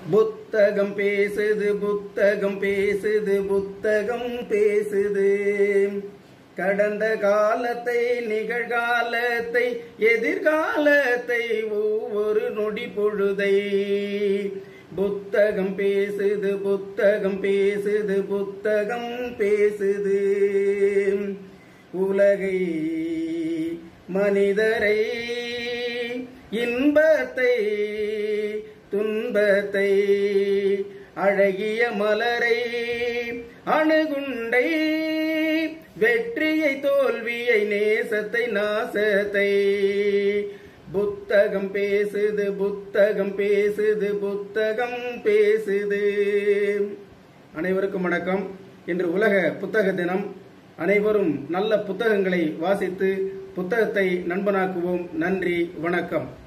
புத்தகம் பேசுது புத்தகம் பேசுது புத்தகம் பேசுது கடந்த காலத்தை நிகழ்காலத்தை எதிர்காலத்தை ஒவ்வொரு நொடி பொழுதை புத்தகம் பேசுது புத்தகம் பேசுது புத்தகம் பேசுது உலகை மனிதரை இன்பத்தை துன்பத்தை அழகிய மலரை அணுகுண்டை வெற்றியை தோல்வியை நேசத்தை நாசத்தை புத்தகம் பேசுது புத்தகம் பேசுது புத்தகம் பேசுது அனைவருக்கும் வணக்கம் இன்று உலக புத்தக தினம் அனைவரும் நல்ல புத்தகங்களை வாசித்து புத்தகத்தை நண்பனாக்குவோம் நன்றி வணக்கம்